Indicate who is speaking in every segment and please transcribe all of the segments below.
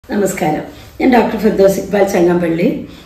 Speaker 1: നമസ്കാരം ഞാൻ doctor Firdous Iqbal Changampally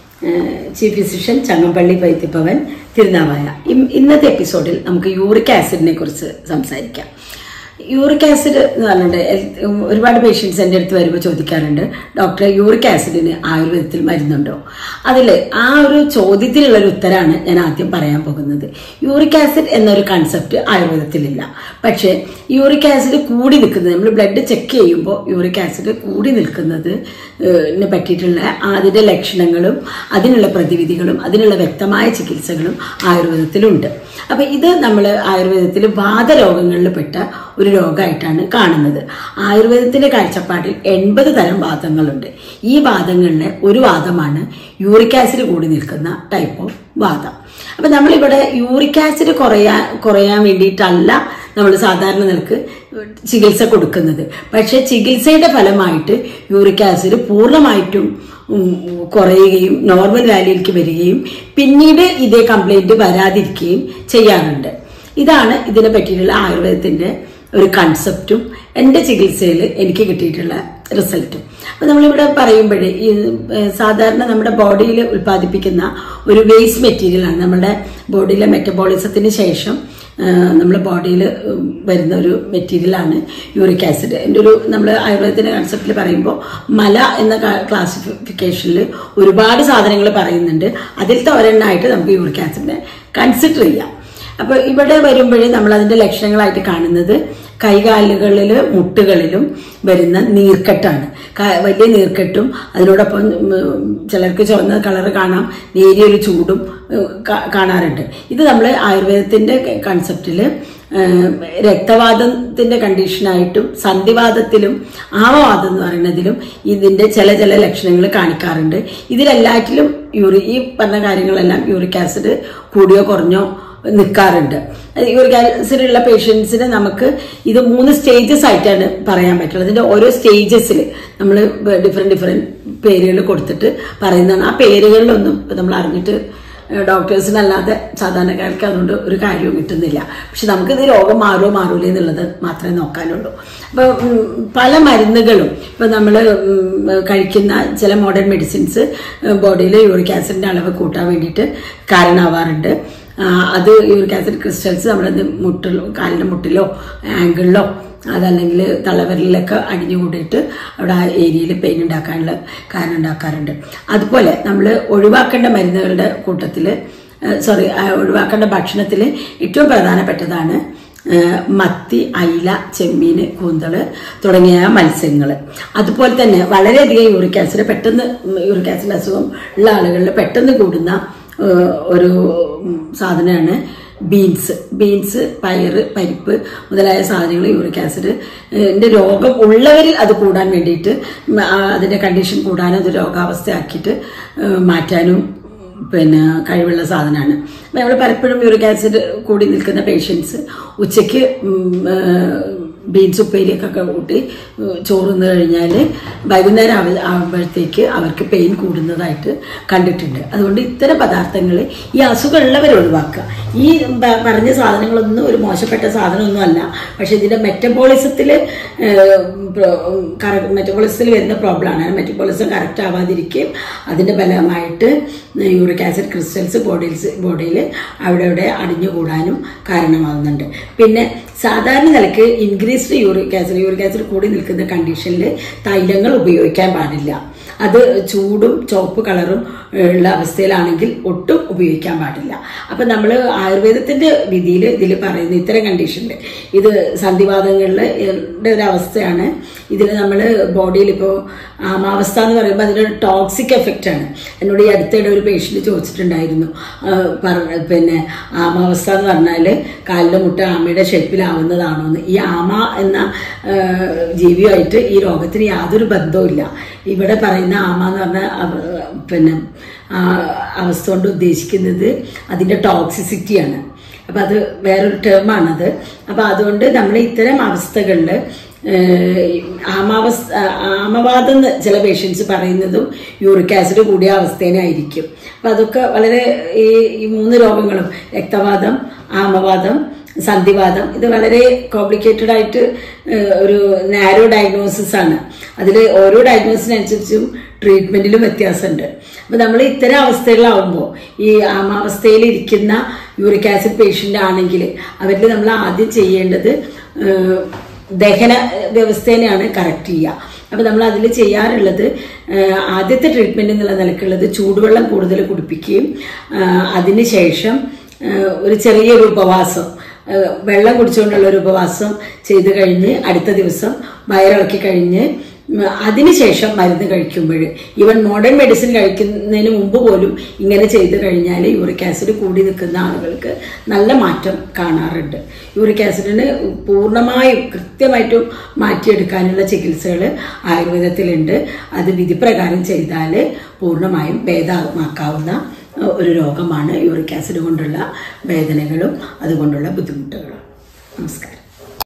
Speaker 1: chief physician Changampally Vaidyabhavan Thirunavaya ഇം- ഇന്നത്തെ എപ്പിസോഡിൽ നമുക്ക് യൂറിക് ആസിഡിനെ കുറിച്ച് സംസാരിക്കാം യൂറിക് ആസിഡ് എന്ന് പറഞ്ഞിട്ട് എൽ- ഒരുപാട് പേഷ്യൻസ് എൻ്റെ അടുത്ത് വരുമ്പോൾ ചോദിക്കാറുണ്ട് ഡോക്ടറെ യൂറിക് ആസിഡിന് ആയുർവേദത്തിൽ മരുന്നുണ്ടോ അതിൽ ആ ഒരു ചോദ്യത്തിലുള്ള ഒരു ഉത്തരമാണ് ഞാൻ ആദ്യം പറയാൻ പോകുന്നത് യൂറിക് ആസിഡ് എന്നൊരു കൺസെപ്റ്റ് ആയുർവേദത്തിലില്ല പക്ഷേ യൂറിക് ആസിഡ് കൂടി നിൽക്കുന്നത് നമ്മൾ ബ്ലഡ് ചെക്ക് ചെയ്യുമ്പോൾ യൂറിക് ആസിഡ് കൂടി നിൽക്കുന്നത് നെ പറ്റിയിട്ടുള്ള അതിൻ്റെ ലക്ഷണങ്ങളും അതിനുള്ള പ്രതിവിധികളും അതിനുള്ള വ്യക്തമായ ചികിത്സകളും ആയുർവേദത്തിലുണ്ട് അപ്പൊ ഇത് നമ്മൾ ആയുർവേദത്തിൽ വാദരോഗങ്ങളിൽ പെട്ട ഒരു രോഗമായിട്ടാണ് കാണുന്നത് ആയുർവേദത്തിന്റെ കാഴ്ചപ്പാടിൽ എൺപത് തരം വാദങ്ങളുണ്ട് ഈ വാദങ്ങളിലെ ഒരു വാദമാണ് യൂറിക് ആസിഡ് കൂടി നിൽക്കുന്ന ടൈപ്പ് ഓഫ് വാദം അപ്പൊ നമ്മളിവിടെ യൂറിക് ആസിഡ് കുറയാൻ കുറയാൻ വേണ്ടിയിട്ടല്ല നമ്മൾ സാധാരണ നിലക്ക് ചികിത്സ കൊടുക്കുന്നത് പക്ഷെ ചികിത്സയുടെ ഫലമായിട്ട് യൂറിക് ആസിഡ് പൂർണ്ണമായിട്ടും ഉം, കുറയുകയും നോർമൽ വാല്യൂയിലേക്ക് വരികയും പിന്നീട് ഇതേ കംപ്ലൈന്റ് വരാതിരിക്കുകയും ചെയ്യാറുണ്ട് ഇതാണ് ഇതിനെ പറ്റിയിട്ടുള്ള ആയുർവേദത്തിന്റെ ഒരു കൺസെപ്റ്റും എൻ്റെ ചികിത്സയിൽ എനിക്ക് കിട്ടിയിട്ടുള്ള റിസൾട്ടും അപ്പൊ നമ്മളിവിടെ പറയുമ്പോഴേ ഈ ഏഹ്, സാധാരണ നമ്മുടെ ബോഡിയിൽ ഉൽപ്പാദിപ്പിക്കുന്ന ഒരു വേസ്റ്റ് മെറ്റീരിയലാണ് നമ്മുടെ ബോഡിയിലെ മെറ്റബോളിസത്തിന് ശേഷം നമ്മുടെ ബോഡിയിൽ വരുന്ന ഒരു മെറ്റീരിയലാണ് യൂറിക് ആസിഡ് എൻ്റെ ഒരു നമ്മൾ ആയുർവേദത്തിന്റെ കൺസെപ്റ്റിൽ പറയുമ്പോൾ മല എന്ന ക്ലാസിഫിക്കേഷനിൽ ഒരുപാട് സാധനങ്ങൾ പറയുന്നുണ്ട് അതിലത്തെ ഒരെണ്ണമായിട്ട് നമുക്ക് യൂറിക് ആസിഡിനെ കൺസിഡർ ചെയ്യാം അപ്പൊ ഇവിടെ വരുമ്പോഴേ നമ്മൾ അതിന്റെ ലക്ഷണങ്ങളായിട്ട് കാണുന്നത് കൈകാലുകളിൽ മുട്ടുകളിലും വരുന്ന നീർക്കെട്ടാണ് ക- വലിയ നീർക്കെട്ടും അതിനോടൊപ്പം ഉം, ചിലർക്ക് ചുവന്ന കളർ കാണാം നേരിയൊരു ചൂടും ഉം, കാ- കാണാറുണ്ട് ഇത് നമ്മൾ ആയുർവേദത്തിന്റെ കൺസെപ്റ്റിൽ രക്തവാദത്തിന്റെ കണ്ടീഷനായിട്ടും സന്ധിവാദത്തിലും ആമവാദം എന്ന് പറയുന്നതിലും ഇതിന്റെ ചില ചില ലക്ഷണങ്ങൾ കാണിക്കാറുണ്ട് ഇതിലെല്ലാറ്റിലും യൂറി ഈ പറഞ്ഞ കാര്യങ്ങളെല്ലാം യൂറിക് ആസിഡ് കൂടിയോ കുറഞ്ഞോ നിൽക്കാറുണ്ട് യൂറിക് ആസിഡ് ഉള്ള പേഷ്യൻസിന് നമുക്ക് ഇത് മൂന്ന് സ്റ്റേജസ് ആയിട്ടാണ് പറയാൻ പറ്റുള്ളത് ഇതിന്റെ ഓരോ സ്റ്റേജസിൽ നമ്മൾ ഡിഫറെന്റ് ഡിഫറെന്റ് പേരുകൾ കൊടുത്തിട്ട് പറയുന്നതാണ് ആ പേരുകളിലൊന്നും നമ്മൾ അറിഞ്ഞിട്ട് ഡോക്ടേഴ്സിനല്ലാതെ സാധാരണക്കാർക്ക് അതുകൊണ്ട് ഒരു കാര്യവും കിട്ടുന്നില്ല പക്ഷെ നമുക്കിത് രോഗം മാറുമോ മാറൂലേ എന്നുള്ളത് മാത്രമേ നോക്കാനുള്ളൂ അപ്പൊ ഉം, പല മരുന്നുകളും ഇപ്പൊ നമ്മൾ കഴിക്കുന്ന ചില മോഡേൺ മെഡിസിൻസ് ബോഡിയിൽ യൂറിക് ആസിഡിന്റെ അളവ് കൂട്ടാൻ വേണ്ടിയിട്ട് കാരണമാവാറുണ്ട് ആ, അത് യൂറിക് ആസിഡ് ക്രിസ്റ്റൽസ് നമ്മളത് മുട്ടിലോ കാലിന്റെ മുട്ടിലോ ആംഗിളിലോ അതല്ലെങ്കിൽ തലവരലിലൊക്കെ അടിഞ്ഞു കൂടിയിട്ട് അവിടെ ആ ഏരിയയിൽ പെയിൻ ഉണ്ടാക്കാനുള്ള കാരണം ഉണ്ടാക്കാറുണ്ട് അതുപോലെ നമ്മൾ ഒഴിവാക്കേണ്ട മരുന്നുകളുടെ കൂട്ടത്തിൽ സോറി ഒഴിവാക്കേണ്ട ഭക്ഷണത്തിൽ ഏറ്റവും പ്രധാനപ്പെട്ടതാണ് ആ, മത്തി അയില ചെമ്മീൻ കൂന്തള് തുടങ്ങിയ മത്സ്യങ്ങൾ അതുപോലെ തന്നെ വളരെയധികം യൂറിക് ആസിഡ് പെട്ടെന്ന് യൂറിക് ആസിഡ് അസുഖം ഉള്ള ആളുകളിൽ പെട്ടെന്ന് കൂടുന്ന ആ, ഒരു സാധനമാണ് ബീൻസ് ബീൻസ് പയറ് പരിപ്പ് മുതലായ സാധനങ്ങൾ യൂറിക് ആസിഡ് ന്റെ രോഗം ഉള്ളവരിൽ അത് കൂടാൻ വേണ്ടിയിട്ട് ഉം, ആ, അതിന്റെ കണ്ടീഷൻ കൂടാനും അത് രോഗാവസ്ഥയാക്കിയിട്ട് ഏഹ്, മാറ്റാനും പിന്നെ കഴിവുള്ള സാധനമാണ് അപ്പം നമ്മൾ പലപ്പോഴും യൂറിക് ആസിഡ് കൂടി നിൽക്കുന്ന പേഷ്യൻസ് ഉച്ചയ്ക്ക് ഉം, ഏഹ്, ബീൻസ് ഉപ്പേരിയൊക്കെ കൂട്ടി ഏഹ്, ചോറ് തിന്നു കഴിഞ്ഞാൽ വൈകുന്നേരം ആവ- ആവുമ്പോഴത്തേക്ക് അവർക്ക് പെയിൻ കൂടുന്നതായിട്ട് കണ്ടിട്ടുണ്ട് അതുകൊണ്ട് ഇത്തരം പദാർത്ഥങ്ങൾ ഈ അസുഖമുള്ളവർ ഒഴിവാക്കുക ഈ പ- പറഞ്ഞ സാധനങ്ങളൊന്നും ഒരു മോശപ്പെട്ട സാധനമൊന്നും അല്ല പക്ഷെ ഇതിന്റെ മെറ്റബോളിസത്തിൽ മെറ്റബോളിസത്തിൽ വരുന്ന പ്രോബ്ലമാണ് മെറ്റബോളിസം കറക്റ്റ് ആവാതിരിക്കുകയും അതിന്റെ ഫലമായിട്ട് യൂറിക് ആസിഡ് ക്രിസ്റ്റൽസ് ബോഡിയിൽ ബോഡിയിൽ അവിടെ അവിടെ അടിഞ്ഞുകൂടാനും കാരണമാകുന്നുണ്ട് പിന്നെ സാധാരണ നിലക്ക് increased uric acid uric acid കൂടി നിൽക്കുന്ന കണ്ടീഷനിൽ തൈലങ്ങൾ ഉപയോഗിക്കാൻ പാടില്ല അത് ചൂടും ചുവപ്പ് കളറും ഉള്ള അവസ്ഥയിലാണെങ്കിൽ ഒട്ടും ഉപയോഗിക്കാൻ പാടില്ല അപ്പൊ നമ്മൾ ആയുർവേദത്തിന്റെ വിധിയിൽ ഇതിൽ പറയുന്ന ഇത്തരം കണ്ടീഷനിൽ ഇത് സന്ധിവാദങ്ങളിലെ ഒരു അവസ്ഥയാണ് ഇതിൽ നമ്മൾ ബോഡിയിൽ ഇപ്പോൾ ആമാവസ്ഥ എന്ന് പറയുമ്പോൾ അതിനൊരു ടോക്സിക് എഫക്റ്റ് ആണ് എന്നോട് ഈ അടുത്തിടെ ഒരു പേഷ്യന്റ് ചോദിച്ചിട്ടുണ്ടായിരുന്നു ആ, പറഞ്ഞ പിന്നെ ആമാവസ്ഥ എന്ന് പറഞ്ഞാൽ കാലിന്റെ മുട്ട ആമയുടെ ഷേപ്പിലാവുന്നതാണോ എന്ന് ഈ ആമ എന്ന ആ, ജീവിയുമായിട്ട് ഈ രോഗത്തിന് യാതൊരു ബന്ധവുമില്ല ഇവിടെ പറയുന്ന ആമ എന്ന് പറഞ്ഞ അവ- പിന്നെ ആ അവസ്ഥ കൊണ്ട് ഉദ്ദേശിക്കുന്നത് അതിന്റെ ടോക്സിസിറ്റിയാണ് അപ്പൊ അത് വേറൊരു ടേമാണത് അപ്പൊ അതുകൊണ്ട് നമ്മൾ ഇത്തരം അവസ്ഥകളിൽ ആമാവസ്ഥ ആമവാദം എന്ന് ചില പേഷ്യൻസ് പറയുന്നതും യൂറിക് ആസിഡ് കൂടിയ അവസ്ഥേനായിരിക്കും അപ്പൊ അതൊക്കെ വളരെ ഈ ഈ മൂന്ന് രോഗങ്ങളും രക്തവാദം ആമവാദം സന്ധിവാദം ഇത് വളരെ കോംപ്ലിക്കേറ്റഡ് ആയിട്ട് ഏഹ്, ഒരു നാരോ ഡയഗ്നോസിസ് ആണ് അതിൽ ഓരോ ഡയഗ്നോസിനനുസരിച്ചും ട്രീറ്റ്മെന്റിലും വ്യത്യാസമുണ്ട് അപ്പൊ നമ്മൾ ഇത്തരം അവസ്ഥകളാവുമ്പോൾ ഈ ആമാവസ്ഥയിൽ ഇരിക്കുന്ന യൂറിക് ആസിഡ് പേഷ്യന്റ് ആണെങ്കിൽ അവരിൽ നമ്മൾ ആദ്യം ചെയ്യേണ്ടത് ഏഹ്, ദഹന വ്യവസ്ഥേനെയാണ് കറക്റ്റ് ചെയ്യുക അപ്പൊ നമ്മൾ അതിൽ ചെയ്യാറുള്ളത് ഏഹ്, ആദ്യത്തെ ട്രീറ്റ്മെന്റ് എന്നുള്ള നിലക്കുള്ളത് ചൂടുവെള്ളം കൂടുതൽ കുടിപ്പിക്കുകയും ഏഹ്, അതിനുശേഷം ഏഹ്, ഒരു ചെറിയൊരു ഉപവാസം ഏഹ്, വെള്ളം കുടിച്ചുകൊണ്ടുള്ള ഒരു ഉപവാസം ചെയ്ത് കഴിഞ്ഞ് അടുത്ത ദിവസം വയറിളക്കി കഴിഞ്ഞ് ഉം, അതിനുശേഷം മരുന്ന് കഴിക്കുമ്പോൾ ഈവൻ മോഡേൺ മെഡിസിൻ കഴിക്കുന്നതിന് മുമ്പ് പോലും ഇങ്ങനെ ചെയ്തു കഴിഞ്ഞാൽ യൂറിക് ആസിഡ് കൂടി നിൽക്കുന്ന ആളുകൾക്ക് നല്ല മാറ്റം കാണാറുണ്ട് യൂറിക് ആസിഡിന് പൂർണ്ണമായും കൃത്യമായിട്ടും മാറ്റിയെടുക്കാനുള്ള ചികിത്സകൾ ആയുർവേദത്തിലുണ്ട് അത് വിധിപ്രകാരം ചെയ്താൽ പൂർണ്ണമായും ഭേദമാക്കാവുന്ന ഏഹ്, ഒരു രോഗമാണ് യൂറിക് ആസിഡ് കൊണ്ടുള്ള വേദനകളും അതുകൊണ്ടുള്ള ബുദ്ധിമുട്ടുകളും നമസ്കാരം